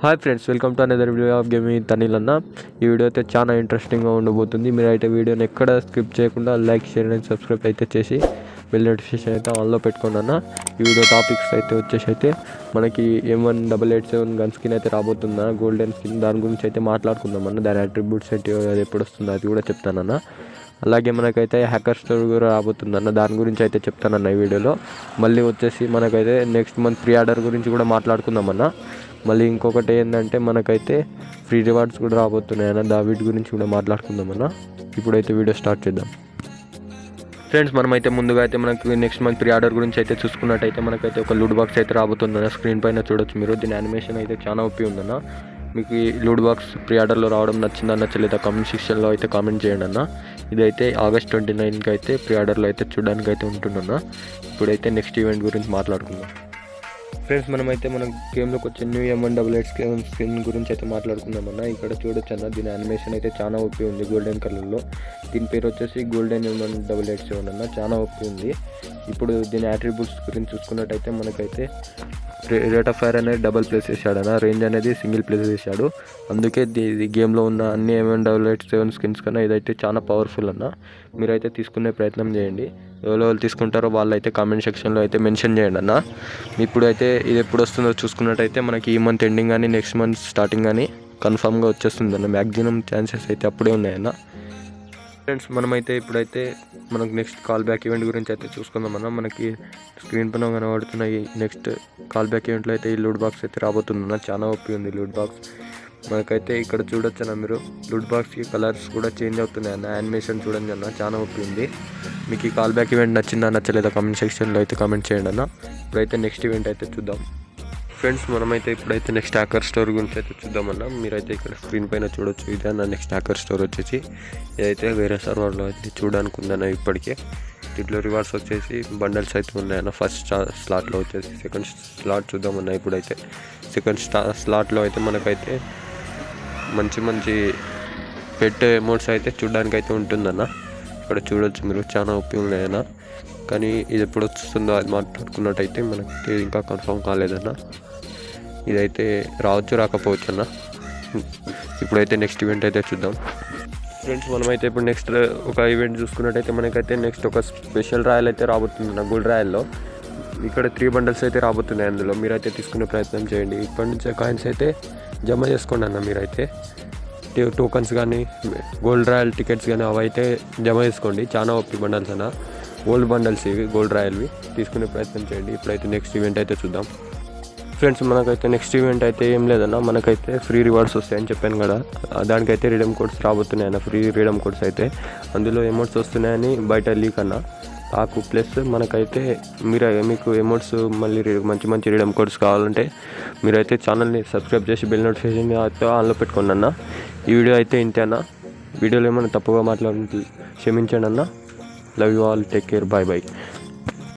hi friends welcome to another video of gaming Tanil అన్న ఈ video అయితే చాలా ఇంట్రెస్టింగ్గా ఉండబోతుంది మీరు అయితే వీడియోని ఎక్కడ స్కిప్ చేయకుండా లైక్ షేర్ అండ్ సబ్స్క్రైబ్ అయితే చేసి బెల్ నోటిఫికేషన్ అయితే ఆన్లో పెట్టుకోండి అన్న ఈ వీడియో టాపిక్స్ అయితే వచ్చేసి అయితే మనకి M one double eight seven gun skin అయితే రాబోతుందా గోల్డెన్ స్కిన్ దాని గురించి అయితే మాట్లాడుకుందాం అన్న దాని అట్రిబ్యూట్స్ ఏంటి అది ఎప్పుడు వస్తుందో అది కూడా చెప్తానన్న అలాగే మనకైతే హ్యాకర్ స్టోర్ కూడా రాబోతుందన్న దాని గురించి అయితే చెప్తానన్న ఈ వీడియోలో మళ్ళీ వచ్చేసి మనకైతే నెక్స్ట్ మంత్ ప్రీ ఆర్డర్ గురించి కూడా మాట్లాడుకుందామన్న మళ్ళీ ఇంకొకటి ఏంటంటే మనకైతే ఫ్రీ రివార్డ్స్ కూడా రాబోతున్నాయన్న దా వీటి గురించి కూడా మాట్లాడుకుందామన్న ఇప్పుడైతే వీడియో స్టార్ట్ చేద్దాం ఫ్రెండ్స్ మనమైతే ముందుగా అయితే మనకి నెక్స్ట్ మంత్ ప్రీ ఆర్డర్ గురించి అయితే చూసుకున్నట్టయితే మనకైతే ఒక లూడ్ బాక్స్ అయితే రాబోతుందన్న స్క్రీన్ పైన చూడొచ్చు మీరు దీని యానిమేషన్ అయితే చాలా ఒప్పి ఉందన్న మీకు ఈ లూడ్ బాక్స్ ప్రీ ఆర్డర్లో రావడం నచ్చిందా నచ్చలేదా కామెంట్ సెక్షన్లో అయితే కామెంట్ చేయండి అన్న ఇదైతే ఆగస్ట్ ట్వంటీ నైన్కి అయితే ప్రీ ఆర్డర్లో అయితే చూడడానికి అయితే ఉంటుందన్న ఇప్పుడైతే నెక్స్ట్ ఈవెంట్ గురించి మాట్లాడుకుందాం ఫ్రెండ్స్ మనమైతే మన గేమ్లోకి వచ్చే new M one double eight skin skin గురించి అయితే మాట్లాడుకుందాం అన్న ఇక్కడ చూడొచ్చు అన్న దీని యానిమేషన్ అయితే చాలా ఒప్పి ఉంది గోల్డెన్ కలర్లో దీని పేరు వచ్చేసి golden M one double eight seven అన్న చాలా ఒప్పి ఉంది ఇప్పుడు దీని అట్రిబ్యూట్స్ గురించి చూసుకున్నట్టయితే మనకైతే రేట్ ఆఫ్ ఫైర్ అనేది డబల్ ప్లేస్ చేశాడు అన్న రేంజ్ అనేది సింగిల్ ప్లేస్ చేశాడు అందుకే దీ- ఇది గేమ్లో ఉన్న అన్ని M one double eight seven skins కన్నా ఇదైతే చాలా పవర్ఫుల్ అన్న మీరైతే తీసుకునే ప్రయత్నం చేయండి ఎవరెవరు తీసుకుంటారో వాళ్ళు అయితే కామెంట్ సెక్షన్లో అయితే మెన్షన్ చేయండి అన్న ఇప్పుడు అయితే ఇది ఎప్పుడు వస్తుందో చూసుకున్నట్టయితే మనకి ఈ మంత్ ఎండింగ్ కానీ నెక్స్ట్ మంత్ స్టార్టింగ్ కానీ కన్ఫామ్గా వచ్చేస్తుంది అన్న మ్యాక్సిమం ఛాన్సెస్ అయితే అప్పుడే ఉన్నాయన్న ఫ్రెండ్స్ మనమైతే ఇప్పుడైతే మనకు నెక్స్ట్ కాల్ బ్యాక్ ఈవెంట్ గురించి అయితే చూసుకుందాం అన్న మనకి స్క్రీన్ పైన కనబడుతున్న ఈ నెక్స్ట్ కాల్ బ్యాక్ ఈవెంట్లో అయితే ఈ లూడ్ బాక్స్ అయితే రాబోతుందన్న చాలా ఒప్పి ఉంది లూడ్ బాక్స్ మనకైతే ఇక్కడ చూడొచ్చు అన్న మీరు లూడ్ బాక్స్కి కలర్స్ కూడా చేంజ్ అవుతున్నాయి అన్న యానిమేషన్ చూడండి అన్న చాలా ఒప్పి ఉంది మీకు ఈ కాల్ బ్యాక్ ఈవెంట్ నచ్చిందా నచ్చలేదా కామెంట్ సెక్షన్లో అయితే కామెంట్ చేయండి అన్న ఇప్పుడైతే నెక్స్ట్ ఈవెంట్ అయితే చూద్దాం ఫ్రెండ్స్ మనమైతే ఇప్పుడైతే నెక్స్ట్ హ్యాకర్ స్టోర్ గురించి అయితే చూద్దామన్నా మీరైతే ఇక్కడ స్క్రీన్ పైన చూడొచ్చు ఇదే అన్న నెక్స్ట్ హ్యాకర్ స్టోర్ వచ్చేసి ఇదైతే వేరే సర్వర్లో అయితే చూడడానికి ఉందన్న ఇప్పటికే దీంట్లో రివార్డ్స్ వచ్చేసి బండల్స్ అయితే ఉన్నాయన్న ఫస్ట్ స్లాట్లో వచ్చేసి సెకండ్ స్లాట్ చూద్దామన్నా ఇప్పుడైతే సెకండ్ స్టా స్లాట్లో అయితే మనకైతే మంచి మంచి పెట్ ఎమౌంట్స్ అయితే చూడడానికి అయితే ఉంటుందన్న ఇక్కడ చూడొచ్చు మీరు చాలా ఒప్పి ఉన్నాయన్న కానీ ఇది ఎప్పుడు వస్తుందో అది మాట్లాడుకున్నట్టయితే మనకి ఇంకా కన్ఫర్మ్ కాలేదన్న ఇదైతే రావచ్చు రాకపోవచ్చు అన్న ఇప్పుడైతే నెక్స్ట్ ఈవెంట్ అయితే చూద్దాం ఫ్రెండ్స్ మనమైతే ఇప్పుడు నెక్స్ట్ ఒక ఈవెంట్ చూసుకున్నట్టయితే మనకైతే నెక్స్ట్ ఒక స్పెషల్ రాయల్ అయితే రాబోతుంది నా గోల్డ్ రాయల్లో ఇక్కడ త్రీ బండల్స్ అయితే రాబోతున్నాయి అందులో మీరైతే తీసుకునే ప్రయత్నం చేయండి ఇప్పటి నుంచే కాయిన్స్ అయితే జమ చేసుకోండి అన్న మీరైతే టే- టోకన్స్ కానీ గోల్డ్ రాయల్ టికెట్స్ కానీ అవి అయితే జమ చేసుకోండి చాలా ఒప్పి బండల్స్ అన్న గోల్డ్ బండల్స్ ఇవి గోల్డ్ రాయల్వి తీసుకునే ప్రయత్నం చేయండి ఇప్పుడైతే నెక్స్ట్ ఈవెంట్ అయితే చూద్దాం ఫ్రెండ్స్ మనకైతే నెక్స్ట్ ఈవెంట్ అయితే ఏం లేదన్న మనకైతే ఫ్రీ రివార్డ్స్ వస్తాయని చెప్పాను కదా ఆ దానికైతే రిడమ్ కోడ్స్ రాబోతున్నాయి అన్న ఫ్రీ రిడమ్ కోడ్స్ అయితే అందులో అమౌంట్స్ వస్తున్నాయని బయట లీక్ అన్న నాకు ప్లస్ మనకైతే మీరు మీకు అమౌంట్స్ మళ్ళీ రి- మంచి మంచి రిడమ్ కోడ్స్ కావాలంటే మీరైతే ఛానల్ని సబ్స్క్రైబ్ చేసి బెల్ నోటిఫికేషన్ అయితే ఆన్లో పెట్టుకోండి అన్న ఈ వీడియో అయితే ఇంతే అన్న వీడియోలో ఏమైనా తప్పుగా మాట్లాడి క్షమించండి అన్న love you all take care bye bye